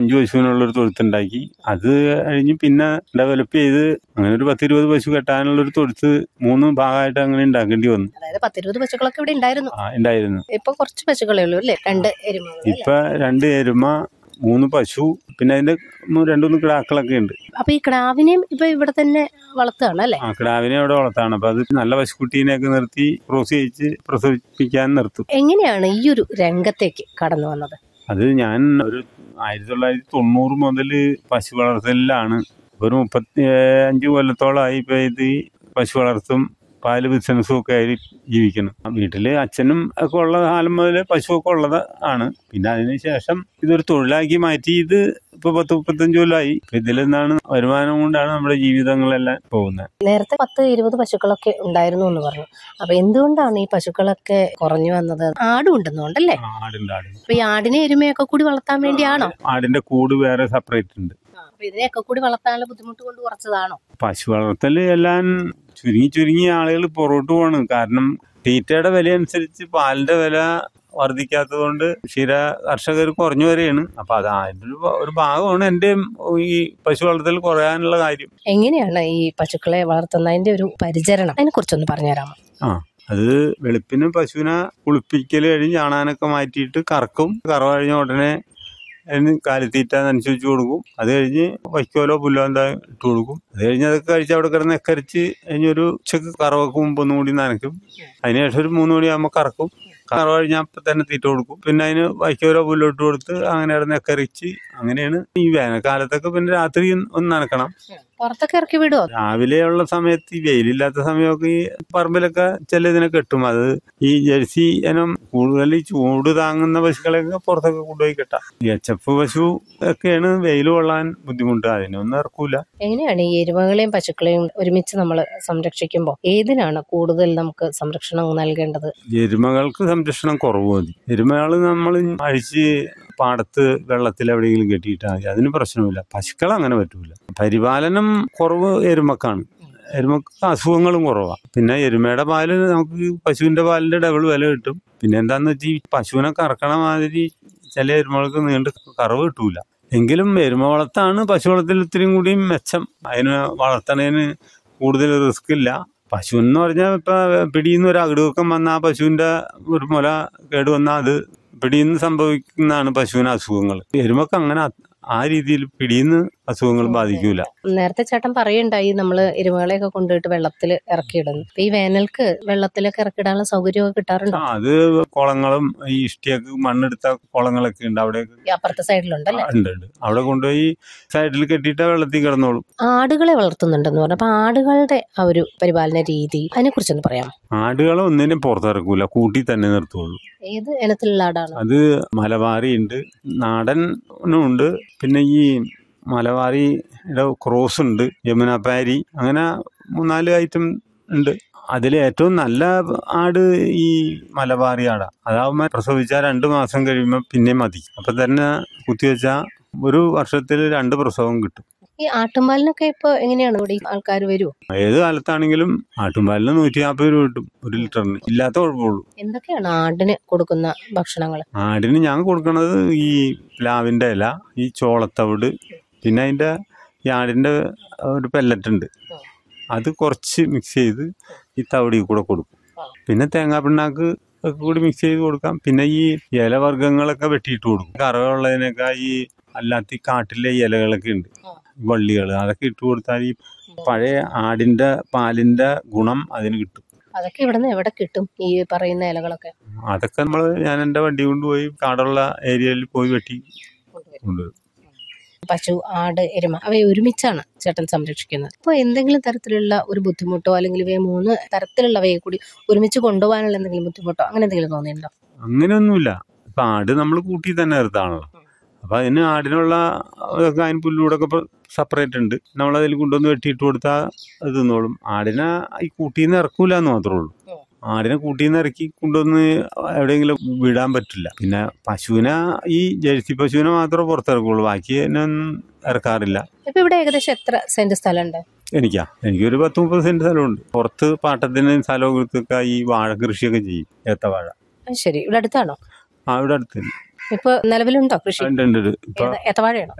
അഞ്ച് പശുവിനുള്ള ഒരു തൊഴുത്തുണ്ടാക്കി അത് കഴിഞ്ഞ് പിന്നെ ഡെവലപ്പ് ചെയ്ത് അങ്ങനെ ഒരു പത്തിരുപത് പശു കെട്ടാനുള്ള ഒരു തൊഴുത്ത് മൂന്ന് ഭാഗമായിട്ട് അങ്ങനെ ഉണ്ടാക്കേണ്ടി വന്നു അതായത് പത്തിരുപത് പശുക്കളൊക്കെ ഇവിടെ ഉണ്ടായിരുന്നു ആ, ഉണ്ടായിരുന്നു ഇപ്പൊ കുറച്ച് പശുക്കളേ ഉള്ളൂ അല്ലേ രണ്ട് എരുമകൾ അല്ലേ? ഇപ്പൊ രണ്ട് എരുമ മൂന്ന് പശു പിന്നെ അതിന്റെ മൂ- രണ്ടുമൂന്ന് കിടാക്കളൊക്കെ ഉണ്ട് അപ്പൊ ഈ കിടാവിനെയും ഇപ്പൊ ഇവിടെ തന്നെ വളർത്തുകയാണ് അല്ലേ ആ കിടാവിനെ അവിടെ വളർത്താണ് അപ്പൊ അത് നല്ല പശുക്കുട്ടീനെയൊക്കെ നിർത്തി ക്രോസ് ചെയ്യിച്ച് പ്രസവിപ്പിക്കാൻ നിർത്തും എങ്ങനെയാണ് ഈ ഒരു രംഗത്തേക്ക് കടന്നു വന്നത് അത് ഞാൻ ഒരു ആയിരത്തി തൊള്ളായിരത്തി തൊണ്ണൂറ് മുതൽ പശു വളർത്തലിലാണ് ഒരു മുപ്പത്തി അഞ്ച് കൊല്ലത്തോളമായി ഇപ്പൊ ഇത് ഈ പശു വളർത്തും പാല് ബിസിനസ്സും ഒക്കെ ആയി ജീവിക്കണം വീട്ടില് അച്ഛനും ഒക്കെ ഉള്ള കാലം മുതൽ പശുവൊക്കെ ഉള്ളത് ആണ് പിന്നെ അതിന് ശേഷം ഇതൊരു തൊഴിലാക്കി മാറ്റി ഇത് ഇപ്പൊ പത്ത് മുപ്പത്തഞ്ച് കൊല്ലമായി ഇപ്പൊ ഇതിൽ നിന്നാണ് വരുമാനം കൊണ്ടാണ് നമ്മുടെ ജീവിതങ്ങളെല്ലാം പോകുന്നത് നേരത്തെ പത്ത് ഇരുപത് പശുക്കളൊക്കെ ഉണ്ടായിരുന്നു എന്ന് പറഞ്ഞു അപ്പൊ എന്തുകൊണ്ടാണ് ഈ പശുക്കളൊക്കെ കുറഞ്ഞു വന്നത് ആടും ഉണ്ടെന്നുണ്ടല്ലേ ആടുണ്ട് ആടുണ്ട് അപ്പൊ ഈ ആടിനെ എരുമയൊക്കെ കൂടി വളർത്താൻ വേണ്ടിയാണോ ആടിന്റെ കൂട് വേറെ സെപ്പറേറ്റ് ഉണ്ട് അപ്പൊ ഇതിനെയൊക്കെ കൂടി വളർത്താനുള്ള ബുദ്ധിമുട്ട് കൊണ്ട് കുറച്ചതാണോ പശു വളർത്തല് എല്ലാം ചുരുങ്ങി ചുരുങ്ങി ആളുകൾ പുറകോട്ട് പോവാണ് കാരണം തീറ്റയുടെ വില അനുസരിച്ച് പാലിന്റെ വില വർദ്ധിക്കാത്തതുകൊണ്ട് ക്ഷീര കർഷകർ കുറഞ്ഞു വരികയാണ് അപ്പൊ അത് അതിന്റെ ഒരു ഭ- ഒരു ഭാഗമാണ് എന്റെ ഈ പശു വളർത്തൽ കുറയാനുള്ള കാര്യം എങ്ങനെയാണ് ഈ പശുക്കളെ വളർത്തുന്നതിന്റെ ഒരു പരിചരണം അതിനെ കുറിച്ചൊന്ന് പറഞ്ഞുതരാമോ ആ അത് വെളുപ്പിന് പശുവിനെ കുളിപ്പിക്കൽ കഴിഞ്ഞ് ചാണാനൊക്കെ മാറ്റിയിട്ട് കറക്കും കറവ കഴിഞ്ഞ ഉടനെ അതിന് കാലിത്തീറ്റ നനച്ചുവെച്ച് കൊടുക്കും അത് കഴിഞ്ഞ് വൈക്കോലോ പുല്ലോ എന്താ ഇട്ട് കൊടുക്കും അത് കഴിഞ്ഞ് അതൊക്കെ കഴിച്ച് അവിടെ കിടന്ന് എക്കരിച്ച് കഴിഞ്ഞൊരു ഉച്ചക്ക് കറവക്ക് മുമ്പ് ഒന്നും കൂടി നനയ്ക്കും അതിനുശേഷം ഒരു മൂന്ന് മണിയാകുമ്പോൾ കറക്കും കറവ കഴിഞ്ഞാൽ അപ്പം തന്നെ തീറ്റ കൊടുക്കും പിന്നെ അതിന് വൈക്കോലോ പുല്ലോ ഇട്ട് കൊടുത്ത് അങ്ങനെ കിടന്ന് എക്കരിച്ച് അങ്ങനെയാണ് ഈ വേനൽക്കാലത്തൊക്കെ പിന്നെ രാത്രി ഒന്ന് നനക്കണം പുറത്തൊക്കെ ഇറക്കി വിടുവോ രാവിലെയുള്ള സമയത്ത് ഈ വെയിലില്ലാത്ത സമയമൊക്കെ ഈ പറമ്പിലൊക്കെ ചില ഇതിനെ കെട്ടും അത് ഈ ജേഴ്സി ഇനം കൂടുതൽ ഈ ചൂട് താങ്ങുന്ന പശുക്കളെയൊക്കെ പുറത്തൊക്കെ കൊണ്ടുപോയി കെട്ടാം ഈ എച്ച് എഫ് പശു ഒക്കെയാണ് വെയിൽ കൊള്ളാൻ ബുദ്ധിമുട്ട് അതിനൊന്നും ഇറക്കൂല എങ്ങനെയാണ് ഈ എരുമകളെയും പശുക്കളെയും ഒരുമിച്ച് നമ്മൾ സംരക്ഷിക്കുമ്പോൾ ഏതിനാണ് കൂടുതൽ നമുക്ക് സംരക്ഷണം നൽകേണ്ടത് എരുമകൾക്ക് സംരക്ഷണം കുറവ് മതി എരുമകൾ നമ്മൾ അഴിച്ച് പാടത്ത് വെള്ളത്തിൽ എവിടെയെങ്കിലും കെട്ടിയിട്ടാൽ മതി അതിന് പ്രശ്നമില്ല പശുക്കൾ അങ്ങനെ പറ്റൂല പരിപാലനം കുറവ് എരുമക്കാണ് എരുമക്ക് അസുഖങ്ങളും കുറവാണ് പിന്നെ എരുമയുടെ പാല് നമുക്ക് പശുവിന്റെ പാലിന്റെ ഡബിൾ വില കിട്ടും പിന്നെ എന്താന്ന് വെച്ചാൽ ഈ പശുവിനെ കറക്കണ മാതിരി ചില എരുമകൾക്ക് നീണ്ട് കറവ് കിട്ടൂല എങ്കിലും എരുമ വളർത്താണ് പശു വളർത്തൽ ഇത്തിരിയും കൂടിയും മെച്ചം അതിന് വളർത്തണതിന് കൂടുതൽ റിസ്ക് ഇല്ല പശു എന്ന് പറഞ്ഞാൽ ഇപ്പൊ പിടിയുന്ന ഒരു അകിടുവക്കം വന്ന ആ പശുവിന്റെ ഒരു മുല കേട് വന്നാൽ അത് പിടിയുന്ന സംഭവിക്കുന്നതാണ് പശുവിന് അസുഖങ്ങൾ എരുമക്ക് അങ്ങനെ ആ- ആ രീതിയിൽ പിടിയുന്ന അസുഖങ്ങൾ ബാധിക്കൂല നേരത്തെ ചേട്ടൻ പറയുണ്ടായി നമ്മൾ എരുമകളെയൊക്കെ കൊണ്ടുപോയിട്ട് വെള്ളത്തിൽ ഇറക്കിയിടുന്നു അപ്പൊ ഈ വേനൽക്ക് വെള്ളത്തിലൊക്കെ ഇറക്കിയിടാനുള്ള സൗകര്യമൊക്കെ കിട്ടാറുണ്ടോ ആ, അത് കുളങ്ങളും ഈ ഇഷ്ടിയൊക്കെ മണ്ണെടുത്ത കുളങ്ങളൊക്കെ ഉണ്ട് അവിടെ ഈ അപ്പുറത്തെ സൈഡിലുണ്ടല്ലേ ഉണ്ട് ഉണ്ട് അവിടെ കൊണ്ടുപോയി സൈഡിൽ കെട്ടിയിട്ട് വെള്ളത്തിൽ കിടന്നോളും ആടുകളെ വളർത്തുന്നുണ്ടെന്ന് പറഞ്ഞു അപ്പൊ ആടുകളുടെ ആ ഒരു പരിപാലന രീതി അതിനെ കുറിച്ചൊന്ന് പറയാമോ ആടുകളെ ഒന്നിനും പുറത്തിറക്കൂല കൂട്ടി തന്നെ നിർത്തുള്ളൂ ഏത് ഇനത്തിലുള്ള ആടാണ് അത് മലബാറി ഉണ്ട് നാടനും ഉണ്ട് പിന്നെ ഈ മലബാറിയുടെ ക്രോസ് ഉണ്ട് യമുനാപ്പാരി അങ്ങനെ മൂന്നാല് ഐറ്റം ഉണ്ട് അതിൽ ഏറ്റവും നല്ല ആട് ഈ മലബാറി ആടാ അതാവുമ്പോൾ പ്രസവിച്ചാൽ രണ്ട് മാസം കഴിയുമ്പോൾ പിന്നെ മതി അപ്പം തന്നെ കുത്തിവെച്ചാൽ ഒരു വർഷത്തിൽ രണ്ട് പ്രസവം കിട്ടും ഈ ആട്ടുംപാലിനൊക്കെ ഇപ്പൊ എങ്ങനെയാണ് ഇവിടെ ആൾക്കാർ വരുമോ ഏത് കാലത്താണെങ്കിലും ആട്ടുംപാലിന് നൂറ്റി നാൽപ്പത് രൂപ കിട്ടും ഒരു ലിറ്ററിന് ഇല്ലാത്ത കുഴപ്പമുള്ളൂ എന്തൊക്കെയാണ് ആടിന് കൊടുക്കുന്ന ഭക്ഷണങ്ങൾ ആടിന് ഞാൻ കൊടുക്കണത് ഈ പ്ലാവിൻ്റെ ഇല ഈ ചോളത്തവിട് പിന്നെ അതിൻ്റെ ഈ ആടിൻ്റെ ഒരു പെല്ലറ്റ് ഉണ്ട് അത് കുറച്ച് മിക്സ് ചെയ്ത് ഈ തവിടിൽ കൂടെ കൊടുക്കും പിന്നെ തേങ്ങാ പിണ്ണാക്ക് ഒക്കെ കൂടി മിക്സ് ചെയ്ത് കൊടുക്കാം പിന്നെ ഈ ഇലവർഗ്ഗങ്ങളൊക്കെ വെട്ടിയിട്ട് കൊടുക്കും കറവുള്ളതിനൊക്കെ ഈ അല്ലാത്ത ഈ കാട്ടിലെ ഇലകളൊക്കെ ഉണ്ട് വള്ളികൾ അതൊക്കെ ഇട്ട് കൊടുത്താൽ ഈ പഴയ ആടിൻ്റെ പാലിൻ്റെ ഗുണം അതിന് കിട്ടും അതൊക്കെ ഇവിടുന്ന് എവിടെ കിട്ടും ഈ പറയുന്ന ഇലകളൊക്കെ അതൊക്കെ നമ്മൾ ഞാൻ എൻ്റെ വണ്ടി കൊണ്ടുപോയി കാടുള്ള ഏരിയയിൽ പോയി വെട്ടി കൊണ്ടുവരും കൊണ്ടുവരും പശു ആട് എരുമ അവയെ ഒരുമിച്ചാണ് ചേട്ടൻ സംരക്ഷിക്കുന്നത് അപ്പോൾ എന്തെങ്കിലും തരത്തിലുള്ള ഒരു ബുദ്ധിമുട്ടോ അല്ലെങ്കിൽ ഇവയെ മൂന്ന് തരത്തിലുള്ളവയെ കൂടി ഒരുമിച്ച് കൊണ്ടുപോകാനുള്ള എന്തെങ്കിലും ബുദ്ധിമുട്ടോ അങ്ങനെ എന്തെങ്കിലും തോന്നിയിട്ടുണ്ടോ അങ്ങനെയൊന്നുമില്ല ഇപ്പൊ ആട് നമ്മൾ കൂട്ടി തന്നെ നിർത്താണല്ലോ അപ്പൊ അതിന് ആടിനുള്ള ഇതൊക്കെ അതിന് പുല്ലൂടൊക്കെ സെപ്പറേറ്റ് ഉണ്ട് നമ്മൾ അതിൽ കൊണ്ടുവന്ന് വെട്ടിയിട്ട് കൊടുത്താൽ അത് തിന്നോളും ആടിനെ ഈ കൂട്ടിന്ന് ഇറക്കൂല എന്ന് മാത്രമേ ഉള്ളൂ ആടിനെ കൂട്ടിന്ന് ഇറക്കി കൊണ്ടുവന്ന് എവിടെയെങ്കിലും വിടാൻ പറ്റില്ല പിന്നെ പശുവിനെ ഈ ജേഴ്സി പശുവിനെ മാത്രമേ പുറത്തിറക്കുള്ളൂ ബാക്കി ഒന്നും ഇറക്കാറില്ല ഇപ്പൊ ഇവിടെ ഏകദേശം എത്ര സെന്റ് സ്ഥലമുണ്ട് എനിക്കാ എനിക്കൊരു പത്ത് മുപ്പത് സെന്റ് സ്ഥലമുണ്ട് പുറത്ത് പാട്ടത്തിന് സ്ഥലം കൊടുത്തൊക്കെ ഈ വാഴ കൃഷിയൊക്കെ ചെയ്യും ഏത്തവാഴ അത് ശരി ഇവിടെ അടുത്താണോ ആ ഇവിടെ അടുത്ത് തന്നെ ഇപ്പൊ നിലവിലുണ്ടോ കൃഷി ഉണ്ട് ഉണ്ട് ഉണ്ട്. ഇപ്പൊ ഏത- ഏത്തവാഴയാണോ